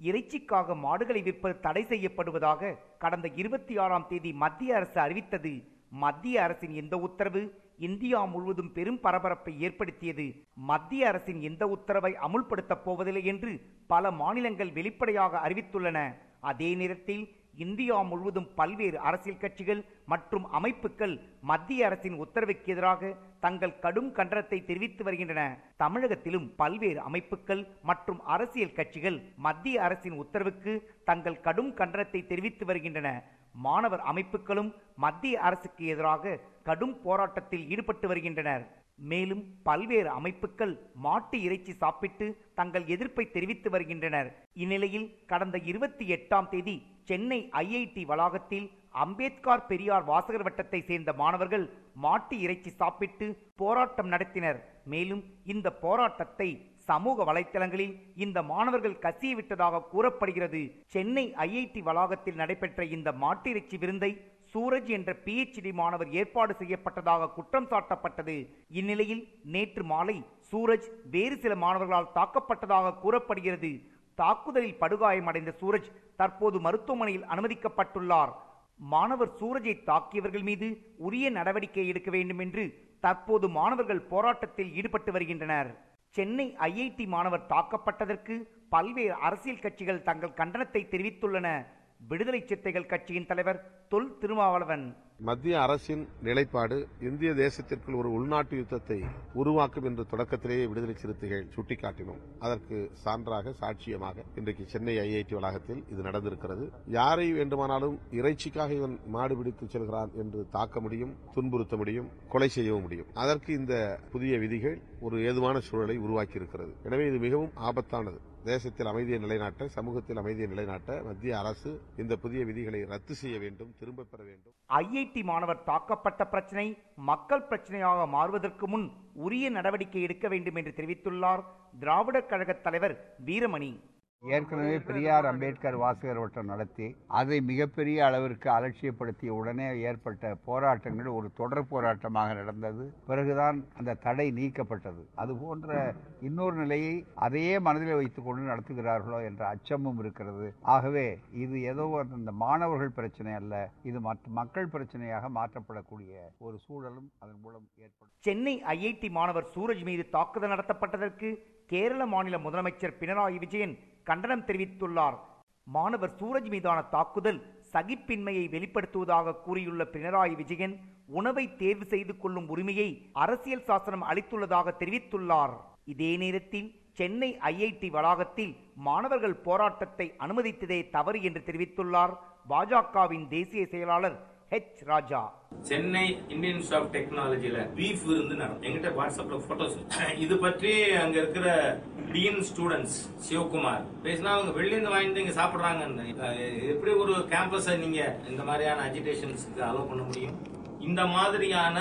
இறைச்சிக்காக மாடுகளை விற்பது தடை செய்யப்படுவதாக கடந்த இருபத்தி ஆறாம் தேதி மத்திய அரசு அறிவித்தது மத்திய அரசின் இந்த உத்தரவு இந்தியா முழுவதும் பெரும் பரபரப்பை ஏற்படுத்தியது மத்திய அரசின் இந்த உத்தரவை அமுல்படுத்தப் போவதில்லை என்று பல மாநிலங்கள் வெளிப்படையாக அறிவித்துள்ளன அதே நேரத்தில் இந்தியா முழுவதும் பல்வேறு அரசியல் கட்சிகள் மற்றும் அமைப்புகள் மத்திய அரசின் உத்தரவுக்கு எதிராக தங்கள் கடும் கண்டனத்தை தெரிவித்து வருகின்றன தமிழகத்திலும் பல்வேறு அமைப்புகள் மற்றும் அரசியல் கட்சிகள் மத்திய அரசின் உத்தரவுக்கு தங்கள் கடும் கண்டனத்தை தெரிவித்து வருகின்றன மாணவர் அமைப்புகளும் மத்திய அரசுக்கு எதிராக கடும் போராட்டத்தில் ஈடுபட்டு வருகின்றனர் மேலும் பல்வேறு அமைப்புகள் மாட்டு இறைச்சி சாப்பிட்டு தங்கள் எதிர்ப்பை தெரிவித்து வருகின்றனர் இந்நிலையில் கடந்த இருபத்தி எட்டாம் தேதி சென்னை ஐஐடி வளாகத்தில் அம்பேத்கர் பெரியார் வாசகர் வட்டத்தை சேர்ந்த மாணவர்கள் மாட்டு இறைச்சி சாப்பிட்டு போராட்டம் நடத்தினர் மேலும் இந்த போராட்டத்தை சமூக வலைத்தளங்களில் இந்த மாணவர்கள் கசிய விட்டதாக கூறப்படுகிறது சென்னை ஐஐடி வளாகத்தில் நடைபெற்ற இந்த மாட்டு இறைச்சி விருந்தை சூரஜ் என்ற பிஎச்டி மாணவர் ஏற்பாடு செய்யப்பட்டதாக குற்றம் சாட்டப்பட்டது இந்நிலையில் நேற்று மாலை சூரஜ் வேறு சில மாணவர்களால் தாக்கப்பட்டதாக கூறப்படுகிறது தாக்குதலில் படுகாயமடைந்த சூரஜ் தற்போது மருத்துவமனையில் அனுமதிக்கப்பட்டுள்ளார் மாணவர் சூரஜை தாக்கியவர்கள் மீது உரிய நடவடிக்கை எடுக்க வேண்டும் என்று தற்போது மாணவர்கள் போராட்டத்தில் ஈடுபட்டு வருகின்றனர் சென்னை ஐஐடி மாணவர் தாக்கப்பட்டதற்கு பல்வேறு அரசியல் கட்சிகள் தங்கள் கண்டனத்தை தெரிவித்துள்ளன விடுதலை சிறுத்தைகள் கட்சியின் தலைவர் தொல் திருமாவளவன் மத்திய அரசின் நிலைப்பாடு இந்திய தேசத்திற்குள் ஒரு உள்நாட்டு யுத்தத்தை உருவாக்கும் என்று தொடக்கத்திலேயே விடுதலை சிறுத்தைகள் சுட்டிக்காட்டினோம் அதற்கு சான்றாக சாட்சியமாக இன்றைக்கு சென்னை ஐஐடி வளாகத்தில் இது நடந்திருக்கிறது யாரை வேண்டுமானாலும் இறைச்சிக்காக இவன் மாடு பிடித்து செல்கிறான் என்று தாக்க முடியும் துன்புறுத்த முடியும் கொலை செய்யவும் முடியும் அதற்கு இந்த புதிய விதிகள் ஒரு ஏதுவான சூழலை உருவாக்கி இருக்கிறது எனவே இது மிகவும் ஆபத்தானது தேசத்தில் அமைதியை நிலைநாட்ட சமூகத்தில் அமைதியை நிலைநாட்ட மத்திய அரசு இந்த புதிய விதிகளை ரத்து செய்ய வேண்டும் திரும்பப் பெற வேண்டும் ஐஐடி மாணவர் தாக்கப்பட்ட பிரச்சனை மக்கள் பிரச்சனையாக மாறுவதற்கு முன் உரிய நடவடிக்கை எடுக்க வேண்டும் என்று தெரிவித்துள்ளார் திராவிடர் கழக தலைவர் வீரமணி ஏற்கனவே பெரியார் அம்பேத்கர் வாசகர் வட்டம் நடத்தி அதை மிகப்பெரிய அளவிற்கு அலட்சியப்படுத்திய உடனே ஏற்பட்ட போராட்டங்கள் ஒரு தொடர் போராட்டமாக நடந்தது பிறகுதான் அந்த தடை நீக்கப்பட்டது அது போன்ற இன்னொரு நிலையை அதையே மனதில் வைத்துக் கொண்டு நடத்துகிறார்களோ என்ற அச்சமும் இருக்கிறது ஆகவே இது ஏதோ அந்த மாணவர்கள் பிரச்சனை அல்ல இது மற்ற மக்கள் பிரச்சனையாக மாற்றப்படக்கூடிய ஒரு சூழலும் அதன் மூலம் ஏற்படும் சென்னை ஐஐடி மாணவர் சூரஜ் மீது தாக்குதல் நடத்தப்பட்டதற்கு கேரள மாநில முதலமைச்சர் பினராயி விஜயன் கண்டனம் தெரிவித்துள்ளார் மாணவர் சூரஜ் மீதான தாக்குதல் சகிப்பின்மையை வெளிப்படுத்துவதாக கூறியுள்ள பினராயி விஜயன் உணவை தேர்வு செய்து கொள்ளும் உரிமையை அரசியல் சாசனம் அளித்துள்ளதாக தெரிவித்துள்ளார் இதே நேரத்தில் சென்னை ஐஐடி வளாகத்தில் மாணவர்கள் போராட்டத்தை அனுமதித்ததே தவறு என்று தெரிவித்துள்ளார் பாஜகவின் தேசிய செயலாளர் H Raja Chennai Indian institute of டெக்னாலஜில பீஃப் விருந்து நடக்கும் எங்கிட்ட வாட்ஸ்அப்ல போட்டோஸ் இது பற்றி அங்க இருக்கிற டீன் ஸ்டூடெண்ட்ஸ் சிவகுமார் பேசினா அவங்க வெளியிருந்து வாங்கிட்டு இங்க சாப்பிடுறாங்கன்னு அஹ் எப்படி ஒரு கேம்பஸை நீங்க இந்த மாதிரியான அஜிடேஷன்ஸ்க்கு அலோவ் பண்ண முடியும் இந்த மாதிரியான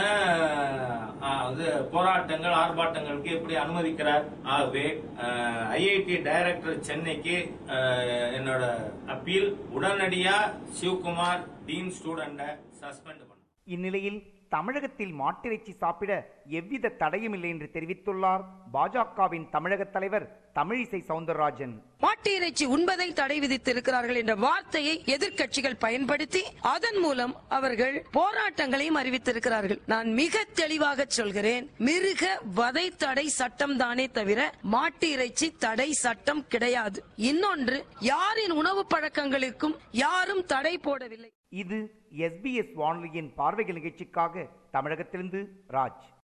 அஹ், இது போராட்டங்கள் ஆர்ப்பாட்டங்களுக்கு எப்படி அனுமதிக்கிறார் ஆகவே ஐஐடி டைரக்டர் சென்னைக்கு அஹ், என்னோட அப்பீல் உடனடியா சிவகுமார் டீன் ஸ்டூடெண்ட சஸ்பெண்ட் பண்ண இந்நிலையில் தமிழகத்தில் மாட்டிறைச்சி சாப்பிட எவ்வித தடையும் இல்லை என்று தெரிவித்துள்ளார் பாஜகவின் தமிழக தலைவர் தமிழிசை சவுந்தரராஜன் மாட்டு இறைச்சி உண்பதை தடை விதித்திருக்கிறார்கள் என்ற வார்த்தையை எதிர்க்கட்சிகள் பயன்படுத்தி அதன் மூலம் அவர்கள் போராட்டங்களையும் அறிவித்திருக்கிறார்கள் நான் மிக தெளிவாக சொல்கிறேன் மிருக வதை தடை சட்டம் தானே தவிர மாட்டு இறைச்சி தடை சட்டம் கிடையாது இன்னொன்று யாரின் உணவு பழக்கங்களுக்கும் யாரும் தடை போடவில்லை இது எஸ்பிஎஸ் வானொலியின் பார்வைகள் நிகழ்ச்சிக்காக தமிழகத்திலிருந்து ராஜ்